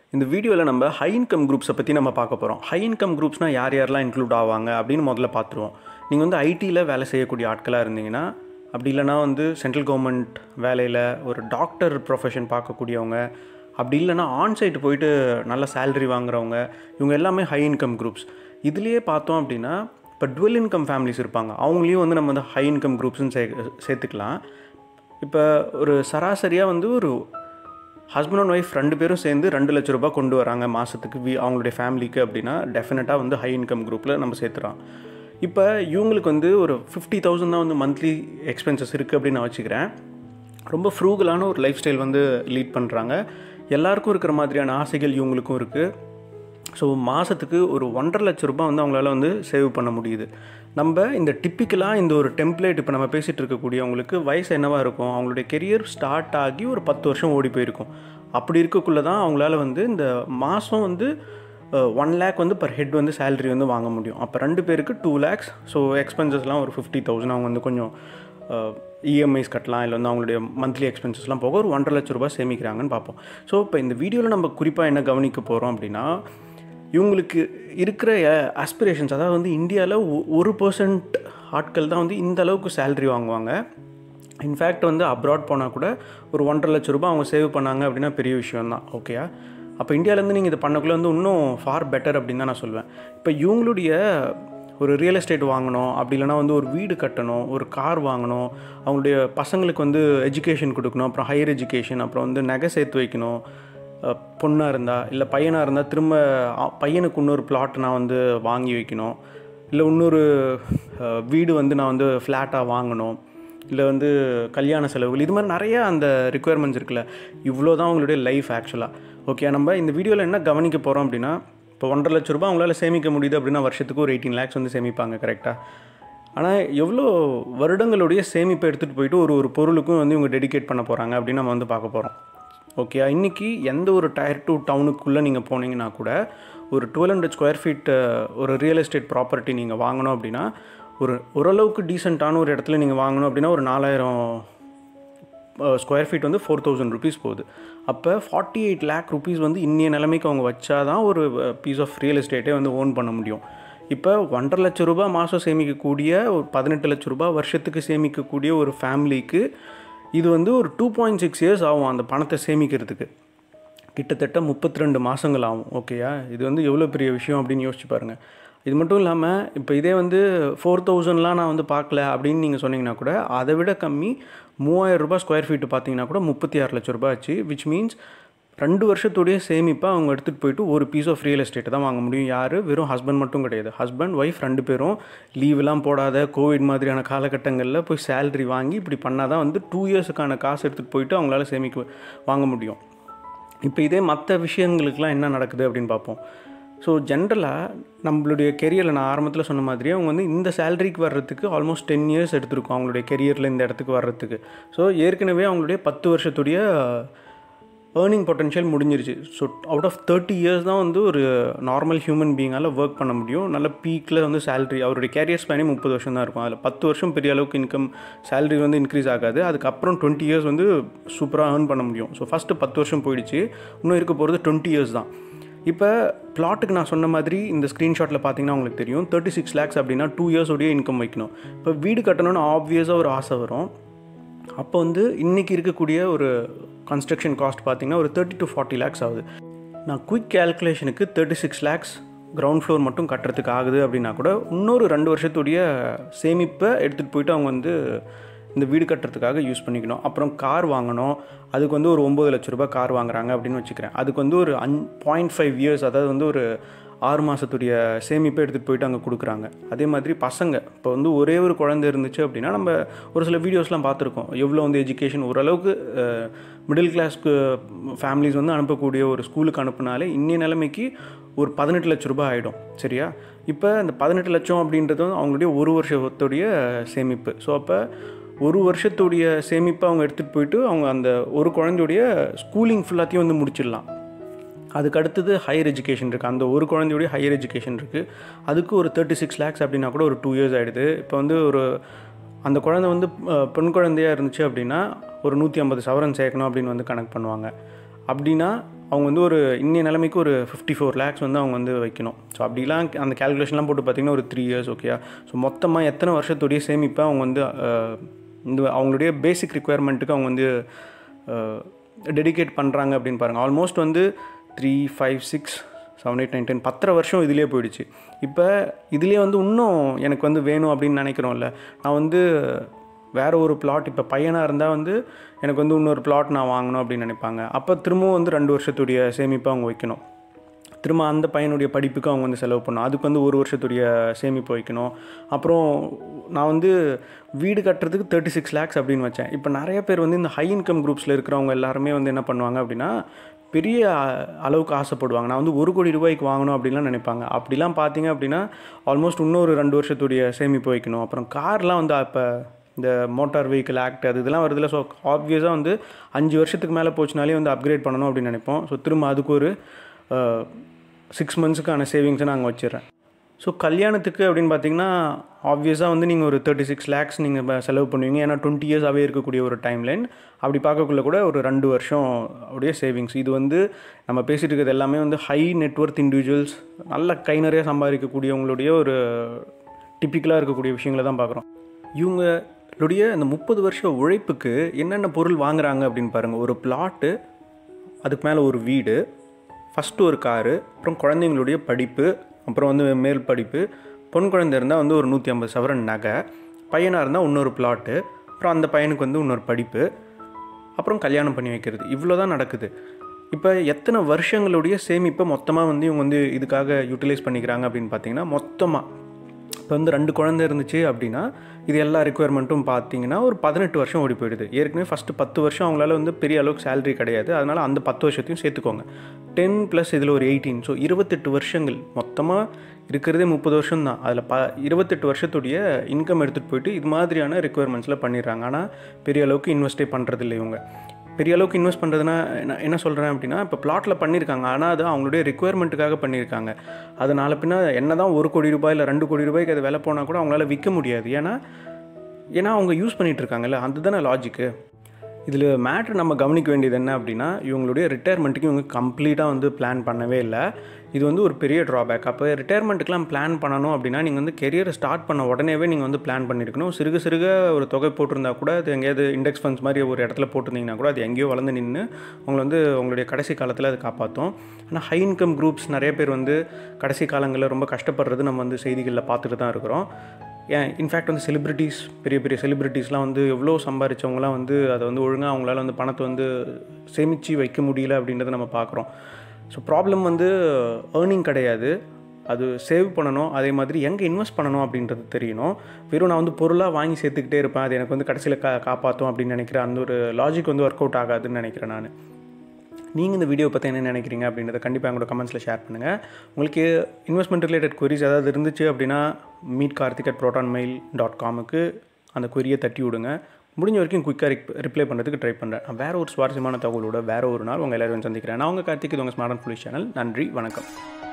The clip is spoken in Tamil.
இந்த வீடியோவில் நம்ம ஹை இன்கம் குரூப்ஸை பற்றி நம்ம பார்க்க போகிறோம் ஹை இன்கம் குரூப்ஸ்னால் யார் யாரெல்லாம் இன்க்ளூட் ஆவாங்க அப்படின்னு முதல்ல பார்த்துருவோம் நீங்கள் வந்து ஐடியில் வேலை செய்யக்கூடிய ஆட்களாக இருந்தீங்கன்னா அப்படி இல்லைனா வந்து சென்ட்ரல் கவர்மெண்ட் வேலையில் ஒரு டாக்டர் ப்ரொஃபஷன் பார்க்கக்கூடியவங்க அப்படி இல்லைனா ஆன்சைட் போயிட்டு நல்ல சேலரி வாங்குறவங்க இவங்க எல்லாமே ஹை இன்கம் குரூப்ஸ் இதுலேயே பார்த்தோம் அப்படின்னா இப்போ டுவெல் இன்கம் ஃபேமிலிஸ் இருப்பாங்க அவங்களையும் வந்து நம்ம வந்து ஹை இன்கம் குரூப்ஸ்னு சே சேர்த்துக்கலாம் இப்போ ஒரு சராசரியாக வந்து ஒரு ஹஸ்பண்ட் அண்ட் ஒய்ஃப் ரெண்டு பேரும் சேர்ந்து ரெண்டு லட்ச ரூபாய் கொண்டு வராங்க மாதத்துக்கு வி அவங்களுடைய ஃபேமிலிக்கு அப்படின்னா டெஃபினட்டாக வந்து ஹை இன்கம் குரூப்பில் நம்ம சேர்த்துறோம் இப்போ இவங்களுக்கு வந்து ஒரு ஃபிஃப்டி தௌசண்ட் தான் வந்து மந்த்லி எக்ஸ்பென்சஸ் இருக்குது அப்படின்னு நான் வச்சுக்கிறேன் ரொம்ப ஃப்ரூகலான ஒரு லைஃப் ஸ்டைல் வந்து லீட் பண்ணுறாங்க எல்லாருக்கும் இருக்கிற மாதிரியான ஆசைகள் இவங்களுக்கும் இருக்குது ஸோ மாதத்துக்கு ஒரு ஒன்றரை லட்ச ரூபாய் வந்து அவங்களால வந்து சேவ் பண்ண முடியுது நம்ம இந்த டிப்பிக்கலாக இந்த ஒரு டெம்ப்ளேட் இப்போ நம்ம பேசிகிட்டு இருக்கக்கூடியவங்களுக்கு வயசு என்னவாக இருக்கும் அவங்களுடைய கெரியர் ஸ்டார்ட் ஆகி ஒரு பத்து வருஷம் ஓடி போயிருக்கும் அப்படி இருக்கக்குள்ளே தான் அவங்களால வந்து இந்த மாதம் வந்து ஒன் லேக் வந்து பர் ஹெட் வந்து சேலரி வந்து வாங்க முடியும் அப்போ ரெண்டு பேருக்கு டூ லேக்ஸ் ஸோ எக்ஸ்பென்சஸ்லாம் ஒரு ஃபிஃப்டி தௌசண்ட் அவங்க வந்து கொஞ்சம் இஎம்ஐஸ் கட்டலாம் இல்லை வந்து அவங்களுடைய மந்த்லி எக்ஸ்பென்சஸ்லாம் போக ஒரு ஒன்றரை லட்ச ரூபாய் சேமிக்கிறாங்கன்னு பார்ப்போம் ஸோ இப்போ இந்த வீடியோவில் நம்ம குறிப்பாக என்ன கவனிக்க போகிறோம் அப்படின்னா இவங்களுக்கு இருக்கிற ஆஸ்பிரேஷன்ஸ் அதாவது வந்து இந்தியாவில் ஒரு பர்சன்ட் ஆட்கள் தான் வந்து இந்த அளவுக்கு சேல்ரி வாங்குவாங்க இன்ஃபேக்ட் வந்து அப்ராட் போனால் கூட ஒரு ஒன்றரை லட்ச ரூபாய் அவங்க சேவ் பண்ணாங்க அப்படின்னா பெரிய விஷயம் தான் ஓகேயா அப்போ இந்தியாவிலேருந்து நீங்கள் இதை பண்ணக்குள்ளே வந்து இன்னும் ஃபார் பெட்டர் அப்படின்னு தான் நான் சொல்லுவேன் இப்போ இவங்களுடைய ஒரு ரியல் எஸ்டேட் வாங்கணும் அப்படி இல்லைனா வந்து ஒரு வீடு கட்டணும் ஒரு கார் வாங்கணும் அவங்களுடைய பசங்களுக்கு வந்து எஜுகேஷன் கொடுக்கணும் அப்புறம் ஹையர் எஜுகேஷன் அப்புறம் வந்து நகை சேர்த்து வைக்கணும் பொண்ணாக இருந்தால் இல்லை பையனாக இருந்தால் திரும்ப பையனுக்கு இன்னொரு பிளாட் நான் வந்து வாங்கி வைக்கணும் இல்லை இன்னொரு வீடு வந்து நான் வந்து ஃப்ளாட்டாக வாங்கணும் இல்லை வந்து கல்யாண செலவுகள் இது மாதிரி நிறைய அந்த ரிக்குயர்மெண்ட்ஸ் இருக்குல்ல இவ்வளோ தான் அவங்களுடைய லைஃப் ஆக்சுவலாக ஓகே நம்ம இந்த வீடியோவில் என்ன கவனிக்க போகிறோம் அப்படின்னா இப்போ ஒன்றரை லட்ச ரூபா அவங்களால சேமிக்க முடியுது அப்படின்னா வருஷத்துக்கு ஒரு எயிட்டீன் லேக்ஸ் வந்து சேமிப்பாங்க கரெக்டாக ஆனால் எவ்வளோ வருடங்களுடைய சேமிப்பை எடுத்துகிட்டு போயிட்டு ஒரு ஒரு பொருளுக்கும் வந்து இவங்க டெடிகேட் பண்ண போகிறாங்க அப்படின்னு நம்ம வந்து பார்க்க போகிறோம் ஓகே இன்றைக்கி எந்த ஒரு டயர் டூ டவுனுக்குள்ளே நீங்கள் போனீங்கன்னா கூட ஒரு டுவெல் ஹண்ட்ரட் ஸ்கொயர் ஃபீட் ஒரு ரியல் எஸ்டேட் ப்ராப்பர்ட்டி நீங்கள் வாங்கணும் அப்படின்னா ஒரு ஓரளவுக்கு டீசெண்டான ஒரு இடத்துல நீங்கள் வாங்கணும் அப்படின்னா ஒரு நாலாயிரம் ஸ்கொயர் ஃபீட் வந்து ஃபோர் தௌசண்ட் ருபீஸ் போகுது அப்போ ஃபார்ட்டி எயிட் லேக் ருபீஸ் வந்து இன்னைய நிலைமைக்கு அவங்க வச்சா தான் ஒரு பீஸ் ஆஃப் ரியல் எஸ்டேட்டே வந்து ஓன் பண்ண முடியும் இப்போ ஒன்றரை லட்ச ரூபாய் மாதம் சேமிக்கக்கூடிய ஒரு பதினெட்டு லட்ச ரூபாய் வருஷத்துக்கு சேமிக்கக்கூடிய ஒரு ஃபேமிலிக்கு இது வந்து ஒரு டூ பாயிண்ட் சிக்ஸ் இயர்ஸ் ஆகும் அந்த பணத்தை சேமிக்கிறதுக்கு கிட்டத்தட்ட முப்பத்தி ரெண்டு மாதங்கள் ஆகும் ஓகேயா இது வந்து எவ்வளோ பெரிய விஷயம் அப்படின்னு யோசிச்சு பாருங்கள் இது மட்டும் இல்லாமல் இப்போ இதே வந்து ஃபோர் தௌசண்ட்லாம் நான் வந்து பார்க்கல அப்படின்னு நீங்கள் சொன்னீங்கன்னா கூட அதை விட கம்மி மூவாயிரம் ரூபாய் ஸ்கொயர் ஃபீட்டு பார்த்தீங்கன்னா கூட முப்பத்தி ஆறு லட்ச ரூபாய் ஆச்சு விச் மீன்ஸ் ரெண்டு வருஷத்துடைய சேமிப்பாக அவங்க எடுத்துகிட்டு போயிட்டு ஒரு பீஸ் ஆஃப் ரியல் எஸ்டேட்டை தான் வாங்க முடியும் யார் வெறும் ஹஸ்பண்ட் மட்டும் கிடையாது ஹஸ்பண்ட் ஒய்ஃப் ரெண்டு பேரும் லீவெலாம் போடாத கோவிட் மாதிரியான காலகட்டங்களில் போய் சேல்ரி வாங்கி இப்படி பண்ணால் தான் வந்து டூ இயர்ஸுக்கான காசு எடுத்துகிட்டு போயிட்டு அவங்களால சேமிக்க வாங்க முடியும் இப்போ இதே மற்ற விஷயங்களுக்கெலாம் என்ன நடக்குது அப்படின்னு பார்ப்போம் ஸோ ஜென்ரலாக நம்மளுடைய கெரியரில் நான் ஆரம்பத்தில் சொன்ன மாதிரியே அவங்க வந்து இந்த சேலரிக்கு வர்றதுக்கு ஆல்மோஸ்ட் டென் இயர்ஸ் எடுத்திருக்கோம் அவங்களுடைய கெரியரில் இந்த இடத்துக்கு வர்றதுக்கு ஸோ ஏற்கனவே அவங்களுடைய பத்து வருஷத்துடைய ஏர்னிங் பொட்டன்ஷியல் முடிஞ்சிருச்சு so out of thirty years தான் வந்து ஒரு நார்மல் ஹியூமன் பீங்கால் ஒர்க் பண்ண முடியும் நல்ல பீக்கில் வந்து சேலரி அவருடைய கேரியர் ஸ்பேனே முப்பது வருஷம் தான் இருக்கும் அதில் பத்து வருஷம் பெரிய அளவுக்கு இன்கம் சேலரி வந்து இன்க்ரீஸ் ஆகாது அதுக்கப்புறம் டுவெண்ட்டி இயர்ஸ் வந்து சூப்பராக ஏர்ன் பண்ண முடியும் ஸோ ஃபஸ்ட்டு பத்து வருஷம் போயிடுச்சு இன்னும் இருக்க போகிறது டுவெண்ட்டி இயர்ஸ் தான் இப்போ பிளாட்டுக்கு நான் சொன்ன மாதிரி இந்த ஸ்க்ரீன்ஷாட்டில் பார்த்தீங்கன்னா உங்களுக்கு தெரியும் தேர்ட்டி சிக்ஸ் லேக்ஸ் அப்படின்னா டூ இயர்ஸோடைய இன்கம் வைக்கணும் இப்போ வீடு கட்டணும்னு ஆப்வியஸாக ஒரு ஆசை வரும் அப்போ வந்து இன்றைக்கி இருக்கக்கூடிய ஒரு கன்ஸ்ட்ரக்ஷன் காஸ்ட் பார்த்திங்கன்னா ஒரு தேர்ட்டி டு ஃபார்ட்டி லேக்ஸ் ஆகுது நான் குயிக் கேல்குலேஷனுக்கு thirty six lakhs ground floor மட்டும் கட்டுறதுக்கு ஆகுது அப்படின்னா கூட இன்னொரு ரெண்டு வருஷத்துடைய சேமிப்பை எடுத்துகிட்டு போயிட்டு அவங்க வந்து இந்த வீடு கட்டுறதுக்காக யூஸ் பண்ணிக்கணும் அப்புறம் கார் வாங்கணும் அதுக்கு வந்து ஒரு ஒம்பது லட்ச ரூபாய் கார் வாங்குறாங்க அப்படின்னு வச்சுக்கிறேன் அதுக்கு வந்து ஒரு அன் பாயிண்ட் ஃபைவ் இயர்ஸ் அதாவது வந்து ஒரு ஆறு மாதத்துடைய சேமிப்பை எடுத்துகிட்டு போயிட்டு அங்கே கொடுக்குறாங்க அதே மாதிரி பசங்க இப்போ வந்து ஒரே ஒரு குழந்தை இருந்துச்சு அப்படின்னா நம்ம ஒரு சில வீடியோஸ்லாம் பார்த்துருக்கோம் எவ்வளோ வந்து எஜுகேஷன் ஓரளவுக்கு மிடில் கிளாஸ்க்கு ஃபேமிலிஸ் வந்து அனுப்பக்கூடிய ஒரு ஸ்கூலுக்கு அனுப்புனாலே இன்னைய நிலைமைக்கு ஒரு பதினெட்டு லட்ச ரூபாய் ஆகிடும் சரியா இப்போ அந்த பதினெட்டு லட்சம் அப்படின்றது அவங்களுடைய ஒரு வருஷத்துடைய சேமிப்பு ஸோ அப்போ ஒரு வருஷத்துடைய சேமிப்பை அவங்க எடுத்துகிட்டு போயிட்டு அவங்க அந்த ஒரு குழந்தையுடைய ஸ்கூலிங் ஃபுல்லாத்தையும் வந்து முடிச்சிடலாம் அதுக்கு அடுத்தது ஹையர் எஜுகேஷன் இருக்குது அந்த ஒரு குழந்தையுடைய ஹையர் எஜுகேஷன் இருக்குது அதுக்கு ஒரு தேர்ட்டி சிக்ஸ் லேக்ஸ் அப்படின்னா கூட ஒரு டூ இயர்ஸ் ஆகிடுது இப்போ வந்து ஒரு அந்த குழந்தை வந்து பெண் குழந்தையாக இருந்துச்சு அப்படின்னா ஒரு நூற்றி ஐம்பது சவரன் சேர்க்கணும் அப்படின்னு வந்து கணக்கு பண்ணுவாங்க அப்படின்னா அவங்க வந்து ஒரு இன்னைய நிலைமைக்கு ஒரு ஃபிஃப்டி ஃபோர் லேக்ஸ் வந்து அவங்க வந்து வைக்கணும் ஸோ அப்படிலாம் அந்த கேல்குலேஷன்லாம் போட்டு பார்த்தீங்கன்னா ஒரு த்ரீ இயர்ஸ் ஓகேயா ஸோ மொத்தமாக எத்தனை வருஷத்துடைய சேமிப்பை அவங்க வந்து அஹ், இந்த அவங்களுடைய பேசிக் ரிக்குயர்மெண்ட்டுக்கு அவங்க வந்து டெடிகேட் பண்ணுறாங்க அப்படின்னு பாருங்கள் ஆல்மோஸ்ட் வந்து three five six seven eight nine ten பத்தரை வருஷம் இதுலேயே போயிடுச்சு இப்போ இதுலேயே வந்து இன்னும் எனக்கு வந்து வேணும் அப்படின்னு நினைக்கிறோம்ல நான் வந்து வேறு ஒரு பிளாட் இப்போ பையனாக இருந்தால் வந்து எனக்கு வந்து இன்னொரு பிளாட் நான் வாங்கணும் அப்படின்னு நினைப்பாங்க அப்போ திரும்பவும் வந்து ரெண்டு வருஷத்துடைய சேமிப்பை அவங்க வைக்கணும் திரும்ப அந்த பையனுடைய படிப்புக்கு அவங்க வந்து செலவு பண்ணணும் அதுக்கு வந்து ஒரு வருஷத்துடைய சேமிப்பு வைக்கணும் அப்புறம் நான் வந்து வீடு கட்டுறதுக்கு தேர்ட்டி சிக்ஸ் லேக்ஸ் அப்படின்னு வச்சேன் இப்போ நிறைய பேர் வந்து இந்த ஹை இன்கம் குரூப்ஸில் இருக்கிறவங்க எல்லாருமே வந்து என்ன பண்ணுவாங்க அப்படின்னா பெரிய அ- அளவுக்கு ஆசைப்படுவாங்க நான் வந்து ஒரு கோடி ரூபாய்க்கு வாங்கணும் அப்படின்லாம் நினைப்பாங்க அப்படிலாம் பார்த்தீங்க அப்படின்னா ஆல்மோஸ்ட் இன்னொரு ரெண்டு வருஷத்துடைய சேமிப்பு வைக்கணும் அப்புறம் கார்லாம் வந்து இப்போ இந்த மோட்டார் வெஹிக்கிள் ஆக்ட் அது இதெல்லாம் வருதுல ஸோ ஆப்வியஸாக வந்து அஞ்சு வருஷத்துக்கு மேலே போச்சுனாலே வந்து அப்கிரேட் பண்ணணும் அப்படின்னு நினைப்போம் ஸோ திரும்ப அதுக்கு ஒரு சிக்ஸ் மந்த்ஸுக்கான சேவிங்ஸை நாங்கள் வச்சிடுறேன் ஸோ கல்யாணத்துக்கு அப்படின்னு பார்த்தீங்கன்னா ஆப்வியஸாக வந்து நீங்கள் ஒரு தேர்ட்டி சிக்ஸ் லேக்ஸ் நீங்கள் செலவு பண்ணுவீங்க ஏன்னா டுவெண்ட்டி இயர்ஸாகவே இருக்கக்கூடிய ஒரு டைம் லைன் அப்படி பார்க்கக்குள்ள கூட ஒரு ரெண்டு வருஷம் உடைய சேவிங்ஸ் இது வந்து நம்ம பேசிகிட்டு இருக்கிறது எல்லாமே வந்து ஹை நெட்ஒர்த் இண்டிவிஜுவல்ஸ் நல்ல கை நிறைய சம்பாதிக்கக்கூடியவங்களுடைய ஒரு டிப்பிக்கலாக இருக்கக்கூடிய விஷயங்களை தான் பார்க்குறோம் இவங்களுடைய அந்த முப்பது வருஷ உழைப்புக்கு என்னென்ன பொருள் வாங்குறாங்க அப்படின்னு பாருங்கள் ஒரு பிளாட்டு அதுக்கு மேலே ஒரு வீடு ஃபஸ்ட்டு ஒரு காரு அப்புறம் குழந்தைங்களுடைய படிப்பு அப்புறம் வந்து மேல் படிப்பு பொன் குழந்தை இருந்தால் வந்து ஒரு நூற்றி ஐம்பது சவரன் நகை பையனாக இருந்தால் இன்னொரு பிளாட்டு அப்புறம் அந்த பையனுக்கு வந்து இன்னொரு படிப்பு அப்புறம் கல்யாணம் பண்ணி வைக்கிறது இவ்வளோ தான் நடக்குது இப்போ எத்தனை வருஷங்களுடைய சேமிப்பை மொத்தமாக வந்து இவங்க வந்து இதுக்காக யூட்டிலைஸ் பண்ணிக்கிறாங்க அப்படின்னு பார்த்தீங்கன்னா மொத்தமாக இப்போ வந்து ரெண்டு குழந்தை இருந்துச்சு அப்படின்னா இது எல்லா ரெக்குயர்மெண்ட்டும் பார்த்தீங்கன்னா ஒரு பதினெட்டு வருஷம் ஓடி போயிடுது ஏற்கனவே ஃபஸ்ட்டு பத்து வருஷம் அவங்களால வந்து பெரிய அளவுக்கு சேலரி கிடையாது அதனால் அந்த பத்து வருஷத்தையும் சேர்த்துக்கோங்க டென் ப்ளஸ் இதில் ஒரு எயிட்டீன் ஸோ இருபத்தெட்டு வருஷங்கள் மொத்தமாக இருக்கிறதே முப்பது வருஷம் தான் அதில் ப இருபத்தெட்டு வருஷத்துடைய இன்கம் எடுத்துகிட்டு போயிட்டு இது மாதிரியான ரெக்குயர்மெண்ட்ஸில் பண்ணிடுறாங்க ஆனால் பெரிய அளவுக்கு இன்வெஸ்டே பண்ணுறதில்ல இவங்க பெரிய அளவுக்கு இன்வெஸ்ட் பண்ணுறதுனா என்ன என்ன சொல்கிறேன் அப்படின்னா இப்போ பிளாட்டில் பண்ணியிருக்காங்க ஆனால் அது அவங்களுடைய ரெக்குயர்மெண்ட்டுக்காக பண்ணியிருக்காங்க அதனால பின்ன என்ன தான் ஒரு கோடி ரூபாய் இல்லை ரெண்டு கோடி ரூபாய்க்கு அது விலை போனால் கூட அவங்களால விற்க முடியாது ஏன்னா ஏன்னா அவங்க யூஸ் பண்ணிகிட்டு இருக்காங்கல்ல அதுதானே லாஜிக்கு இதில் மேட்ரு நம்ம கவனிக்க வேண்டியது என்ன அப்படின்னா இவங்களுடைய ரிட்டையர்மெண்ட்டுக்கு இவங்க கம்ப்ளீட்டாக வந்து பிளான் பண்ணவே இல்லை இது வந்து ஒரு பெரிய ட்ராபேக் அப்போ ரிட்டையர்மெண்ட்டுக்குலாம் பிளான் பண்ணணும் அப்படின்னா நீங்கள் வந்து கெரியரை ஸ்டார்ட் பண்ண உடனேவே நீங்கள் வந்து பிளான் பண்ணியிருக்கணும் சிறுக சிறுக ஒரு தொகை போட்டிருந்தா கூட அது எங்கேயாவது இண்டெக்ஸ் ஃபண்ட்ஸ் மாதிரி ஒரு இடத்துல போட்டிருந்தீங்கன்னா கூட அது எங்கேயோ வளர்ந்து நின்று உங்களை வந்து உங்களுடைய கடைசி காலத்தில் அது காப்பாற்றும் ஆனால் ஹை இன்கம் குரூப்ஸ் நிறைய பேர் வந்து கடைசி காலங்களில் ரொம்ப கஷ்டப்படுறது நம்ம வந்து செய்திகளில் பார்த்துட்டு தான் இருக்கிறோம் ஏன் இன்ஃபேக்ட் வந்து செலிப்ரிட்டிஸ் பெரிய பெரிய செலிப்ரிட்டிஸ்லாம் வந்து எவ்வளோ சம்பாரிச்சவங்கலாம் வந்து அதை வந்து ஒழுங்காக அவங்களால வந்து பணத்தை வந்து சேமித்து வைக்க முடியல அப்படின்றத நம்ம பார்க்குறோம் ஸோ ப்ராப்ளம் வந்து ஏர்னிங் கிடையாது அது சேவ் பண்ணணும் அதே மாதிரி எங்கே இன்வெஸ்ட் பண்ணணும் அப்படின்றது தெரியணும் வெறும் நான் வந்து பொருளாக வாங்கி சேர்த்துக்கிட்டே இருப்பேன் அது எனக்கு வந்து கடைசியில் கா காப்பாற்றும் அப்படின்னு நினைக்கிறேன் அந்த ஒரு லாஜிக் வந்து ஒர்க் அவுட் ஆகாதுன்னு நினைக்கிறேன் நான் நீங்கள் இந்த வீடியோ பற்றி என்ன நினைக்கிறீங்க அப்படின்றத கண்டிப்பாக எங்களோட கமெண்ட்ஸில் ஷேர் பண்ணுங்கள் உங்களுக்கு இன்வெஸ்ட்மெண்ட் ரிலேட்டட் queries ஏதாவது இருந்துச்சு அப்படின்னா meet Karthik at proton mail dot காமுக்கு அந்த கொரியை தட்டி விடுங்க முடிஞ்ச வரைக்கும் குயிக்காக ரிப்ளை பண்ணுறதுக்கு ட்ரை பண்ணுறேன் நான் வேறு ஒரு சுவாரஸ்யமான தகவலோட வேறு ஒரு நாள் உங்கள் எல்லாரும் சந்திக்கிறேன் நான் உங்கள் கார்த்திக் இது உங்கள் ஸ்மார்ட் அண்ட் ஃபுலிஷ் சேனல் நன்றி வணக்கம்